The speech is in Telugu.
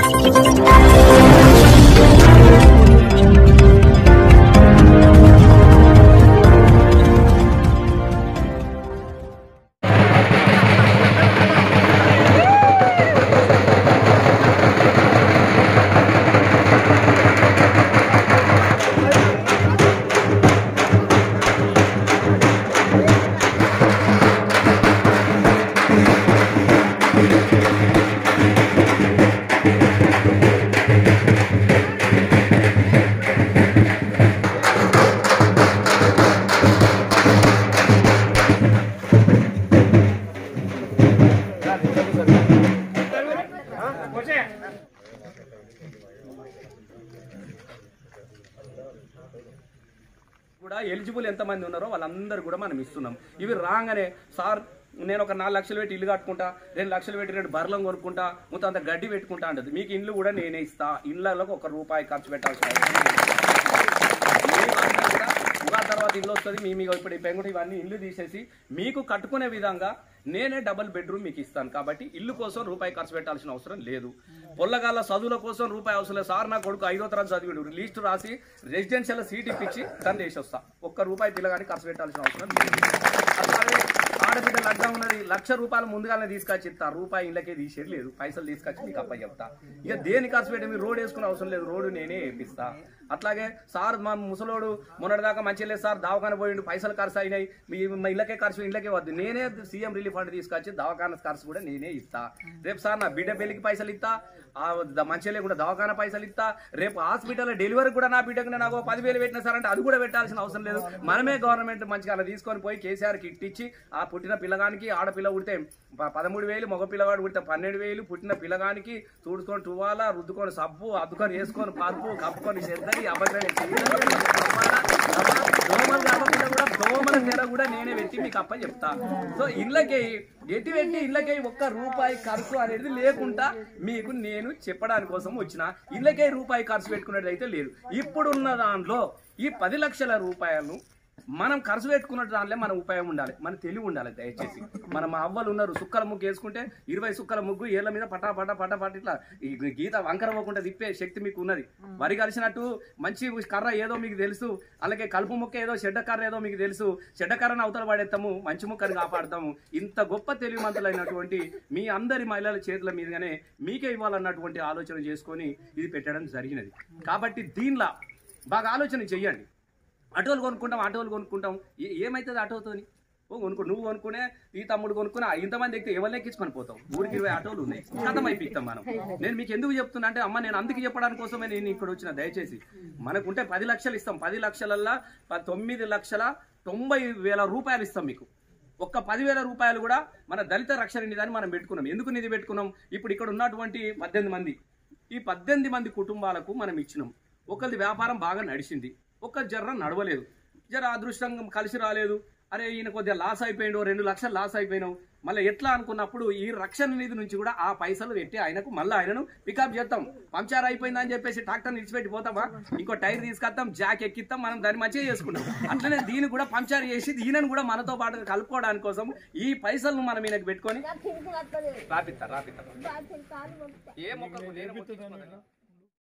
కూడా ఎలిజిబుల్ ఎంతమంది ఉన్నారో వాళ్ళందరూ కూడా మనం ఇస్తున్నాం ఇవి రాగానే సార్ నేను ఒక నాలుగు లక్షలు పెట్టి ఇల్లు కట్టుకుంటా రెండు లక్షలు పెట్టి రెండు బర్లం కొనుక్కుంటా మొత్తం అంత గడ్డి పెట్టుకుంటా అంటది మీకు ఇల్లు కూడా నేనే ఇస్తా ఇళ్ళలోకి ఒక రూపాయి ఖర్చు పెట్టాల్సిన అవసరం లేదు. మీరంతా కూడా ఉగాది తర్వాత ఇల్లు వస్తుంది మీ మీకు ఇప్పుడు ఈ పెంగుటి ఇవన్నీ ఇల్లు తీసేసి మీకు కట్టుకునే విధంగా నేనే డబుల్ బెడ్రూమ్ మీకు ఇస్తాను కాబట్టి ఇల్లు కోసం రూపాయి ఖర్చు పెట్టాల్సిన అవసరం లేదు పొల్లగాల చదువుల కోసం రూపాయి అవసరం లేదు సార్ నా కొడుకు ఐదో తరగతి చదివిడు లిస్ట్ రాసి రెసిడెన్షియల్ సీట్ ఇప్పించి దాన్ని వేసి వస్తా ఒక్క రూపాయి పిల్లగాని ఖర్చు పెట్టాల్సిన అవసరం లేదు అట్లాగే ఆడబిడ్డ లగ్నం ఉన్నది లక్ష రూపాయలు ముందుగానే తీసుకొచ్చి ఇస్తా రూపాయి ఇళ్ళకే తీసేది లేదు పైసలు తీసుకొచ్చి మీకు అప్ప చెప్తా ఇక దేని ఖర్చు పెట్టి మీరు రోడ్ వేసుకునే అవసరం లేదు రోడ్డు నేనే వేపిస్తా అట్లాగే సార్ మా ముసలోడు మొన్నటిదాకా మంచిగా లేదు సార్ దవాఖాన పోయిండు పైసలు ఖర్చు అయినాయి మీ మా ఇళ్ళకే ఖర్చు ఇళ్ళకే వద్దు నేనే సీఎం రిలీఫ్ ఫండ్ తీసుకొచ్చి దవాఖాన ఖర్చు కూడా నేనే ఇస్తా రేపు సార్ నా బిడ్డ పెళ్లికి పైసలు ఇస్తా ఆ ద- మంచిగా లేకుండా దవాఖాన పైసలు ఇస్తా రేపు హాస్పిటల్ డెలివరీ కూడా నా బిడ్డకు నేను నాకు పదివేలు పెట్టిన సార్ అంటే అది కూడా పెట్టాల్సిన అవసరం లేదు మనమే గవర్నమెంట్ మంచిగా అలా తీసుకొని పోయి కేసీఆర్ కిట్ ఇచ్చి ఆ పుట్టిన పిల్లగానికి ఆడపిల్ల పుడితే ప- పదమూడు వేలు మగ పిల్లగాడు పుడితే పన్నెండు వేలు పుట్టిన పిల్లగానికి తుడుచుకొని టువాలా రుద్దుకొని సబ్బు అద్దుకొని వేసుకొని పరుపు కప్పుకొని చెద్దరి అబద్ధం దోమలు కాకుండా కూడా దోమల తెర కూడా నేనే పెట్టి మీకు అప్ప చెప్తా సో ఇళ్ళకి ఎట్టి పెట్టి ఇళ్ళకి ఒక్క రూపాయి ఖర్చు అనేది లేకుండా మీకు నేను చెప్పడానికి కోసం వచ్చిన ఇళ్ళకే రూపాయి ఖర్చు పెట్టుకునేది అయితే లేదు ఇప్పుడున్న దాంట్లో ఈ పది లక్షల రూపాయలు మనం ఖర్చు పెట్టుకున్న దాంట్లో మన ఉపాయం ఉండాలి మన తెలివి ఉండాలి దయచేసి మన మా అవ్వలు ఉన్నారు సుక్కల ముగ్గు వేసుకుంటే ఇరవై సుక్కల ముగ్గు ఏళ్ళ మీద పటా పటా పటా పట ఇట్లా ఈ గీత వంకర పోకుండా తిప్పే శక్తి మీకు ఉన్నది వరి కలిసినట్టు మంచి కర్ర ఏదో మీకు తెలుసు అలాగే కలుపు మొక్క ఏదో చెడ్డ కర్ర ఏదో మీకు తెలుసు చెడ్డ కర్రను అవతల పడేస్తాము మంచి మొక్కని కాపాడతాము ఇంత గొప్ప తెలివిమంతులైనటువంటి మీ అందరి మహిళల చేతుల మీదుగానే మీకే ఇవ్వాలన్నటువంటి ఆలోచన చేసుకొని ఇది పెట్టడం జరిగినది కాబట్టి దీనిలో బాగా ఆలోచన చెయ్యండి ఆటోలు కొనుక్కుంటాం ఆటోలు కొనుక్కుంటాం ఏ- ఏమవుతుంది ఆటోతోని ఓ కొనుక్కో నువ్వు కొనుక్కునే ఈ తమ్ముడు కొనుక్కునే ఇంతమంది ఎక్కితే ఎవరు ఎక్కించుకొని పోతాం ఊరికి ఇరవై ఆటోలు ఉన్నాయి కథం అయిపోతాం మనం నేను మీకు ఎందుకు చెప్తున్నా అంటే అమ్మ నేను అందుకు చెప్పడానికి కోసమే నేను ఇక్కడ వచ్చిన దయచేసి మనకుంటే పది లక్షలు ఇస్తాం పది లక్షలల్లా ప- తొమ్మిది లక్షల తొంభై వేల రూపాయలు ఇస్తాం మీకు ఒక్క పదివేల రూపాయలు కూడా మన దళిత రక్షణ నిధిని మనం పెట్టుకున్నాం ఎందుకు నిధి పెట్టుకున్నాం ఇప్పుడు ఇక్కడ ఉన్నటువంటి పద్దెనిమిది మంది ఈ పద్దెనిమిది మంది కుటుంబాలకు మనం ఇచ్చినాం ఒకరిది వ్యాపారం బాగా నడిచింది ఒక జర్ర నడవలేదు జర అదృష్టం కలిసి రాలేదు అరే ఈయన కొద్దిగా లాస్ అయిపోయిండు రెండు లక్షలు లాస్ అయిపోయినావు మళ్ళీ ఎట్లా అనుకున్నప్పుడు ఈ రక్షణ నిధి నుంచి కూడా ఆ పైసలు పెట్టి ఆయనకు మళ్ళీ ఆయనను పికప్ చేస్తాం పంచర్ అయిపోయిందని చెప్పేసి ట్రాక్టర్ నిలిచిపెట్టి పోతామా ఇంకో టైర్ తీసుకొస్తాం జాక్ ఎక్కిస్తాం మనం దాన్ని మంచిగా చేసుకుంటాం అట్లనే దీన్ని కూడా పంచర్ చేసి ఈయనను కూడా మనతో పాటు కలుపుకోవడానికి కోసం ఈ పైసలను మనం ఈయనకు పెట్టుకొని రాపిస్తా రాపిస్తా ఏ మొక్కకు నేను మొక్కించుకోలేదు.